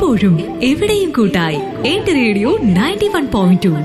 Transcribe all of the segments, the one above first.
എപ്പോഴും എവിടെയും കൂട്ടായി എന്റെ radio ninety one point two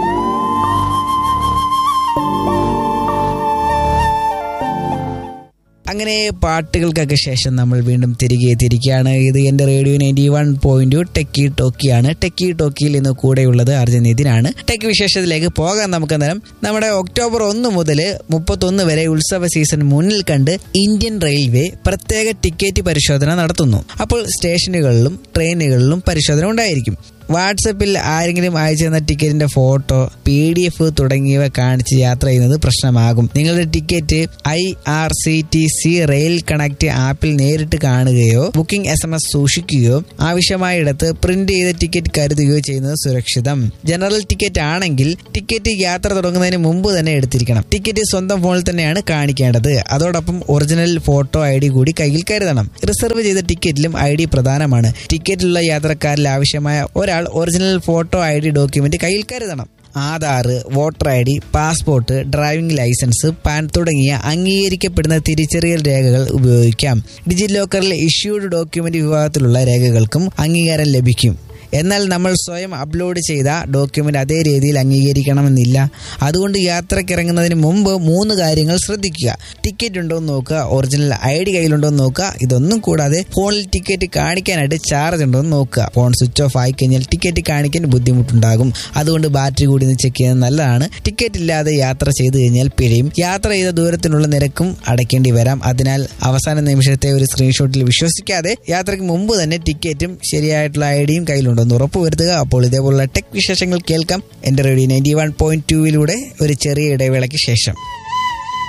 അങ്ങനെ പാട്ടുകൾക്കൊക്കെ ശേഷം നമ്മൾ വീണ്ടും തിരികെ എത്തിയിരിക്കുകയാണ് ഇത് എൻ്റെ radio ninety one point techie ടോക്കിയാണ് ടെക്കി ടോക്കിയിൽ ഇന്ന് കൂടെയുള്ളത് അർജുൻ നിതിനാണ് ടെക് വിശേഷത്തിലേക്ക് പോകാൻ നമുക്ക് അന്നേരം നമ്മുടെ ഒക്ടോബർ ഒന്ന് മുതൽ മുപ്പത്തൊന്ന് വരെ ഉത്സവ സീസൺ മുന്നിൽ കണ്ട് ഇന്ത്യൻ റെയിൽവേ പ്രത്യേക ടിക്കറ്റ് പരിശോധന നടത്തുന്നു അപ്പോൾ സ്റ്റേഷനുകളിലും ട്രെയിനുകളിലും പരിശോധന ഉണ്ടായിരിക്കും വാട്സപ്പിൽ ആരെങ്കിലും അയച്ചു തന്ന ടിക്കറ്റിന്റെ ഫോട്ടോ പി ഡി എഫ് തുടങ്ങിയവ കാണിച്ച് യാത്ര ചെയ്യുന്നത് പ്രശ്നമാകും നിങ്ങളുടെ ticket I R C T C rail connect ആപ്പിൽ നേരിട്ട് കാണുകയോ ബുക്കിംഗ് എസ് എം എസ് സൂക്ഷിക്കുകയോ ആവശ്യമായിടത്ത് പ്രിന്റ് ചെയ്ത ടിക്കറ്റ് കരുതുകയോ ചെയ്യുന്നത് സുരക്ഷിതം ജനറൽ ടിക്കറ്റ് ആണെങ്കിൽ ടിക്കറ്റ് യാത്ര തുടങ്ങുന്നതിന് മുമ്പ് തന്നെ എടുത്തിരിക്കണം ടിക്കറ്റ് സ്വന്തം ഫോണിൽ തന്നെയാണ് കാണിക്കേണ്ടത് അതോടൊപ്പം ഒറിജിനൽ ഫോട്ടോ ഐ ഡി കൂടി കയ്യിൽ കരുതണം റിസർവ് ചെയ്ത ടിക്കറ്റിലും ഐ ഡി പ്രധാനമാണ് ടിക്കറ്റിലുള്ള യാത്രക്കാരിൽ ആവശ്യമായ ഒരാൾ original photo I D document കയ്യിൽ കരുതണം Aadhaar voter I D passport driving licence PAN തുടങ്ങിയ അംഗീകരിക്കപ്പെടുന്ന തിരിച്ചറിയൽ രേഖകൾ ഉപയോഗിക്കാം ഡിജി ലോക്കറിൽ ഇഷ്യൂഡ് ഡോക്യുമെന്റ് വിഭാഗത്തിലുള്ള രേഖകൾക്കും അംഗീകാരം ലഭിക്കും എന്നാൽ നമ്മൾ സ്വയം അപ്ലോഡ് ചെയ്ത ഡോക്യുമെന്റ് അതേ രീതിയിൽ അംഗീകരിക്കണമെന്നില്ല അതുകൊണ്ട് യാത്രക്കിറങ്ങുന്നതിന് മുമ്പ് മൂന്ന് കാര്യങ്ങൾ ശ്രദ്ധിക്കുക ടിക്കറ്റ് ഉണ്ടോ എന്ന് നോക്കുക ഒറിജിനൽ ഐ ഡി കയ്യിലുണ്ടോ എന്ന് നോക്കുക ഇതൊന്നും കൂടാതെ ഫോണിൽ ടിക്കറ്റ് കാണിക്കാനായിട്ട് ചാർജ് ഉണ്ടോ എന്ന് നോക്കുക ഫോൺ സ്വിച്ച് ഓഫ് ആയി കഴിഞ്ഞാൽ ടിക്കറ്റ് കാണിക്കാൻ ബുദ്ധിമുട്ടുണ്ടാകും അതുകൊണ്ട് ബാറ്ററി കൂടി ഒന്ന് ചെക്ക് ചെയ്യുന്നത് നല്ലതാണ് ടിക്കറ്റ് ഇല്ലാതെ യാത്ര ചെയ്തു കഴിഞ്ഞാൽ പിഴയും യാത്ര ചെയ്ത ദൂരത്തിനുള്ള നിരക്കും അടയ്ക്കേണ്ടി വരാം അതിനാൽ അവസാന നിമിഷത്തെ ഒരു സ്ക്രീൻഷോട്ടിൽ വിശ്വസിക്കാതെ യാത്രയ്ക്ക് മുമ്പ് തന്നെ ടിക്കറ്റും ശരിയായിട്ടുള്ള ഐ ഡിയും കയ്യിലുണ്ടെന്ന് ഉറപ്പുവരുത്തുക അപ്പോൾ ഇതേപോലുള്ള ടെക് വിശേഷങ്ങൾ കേൾക്കാം എന്റെ റേഡിയോ നയൻറ്റി വൺ പോയിന്റ് ടൂവിലൂടെ ഒരു ചെറിയ ഇടവേളയ്ക്ക് ശേഷം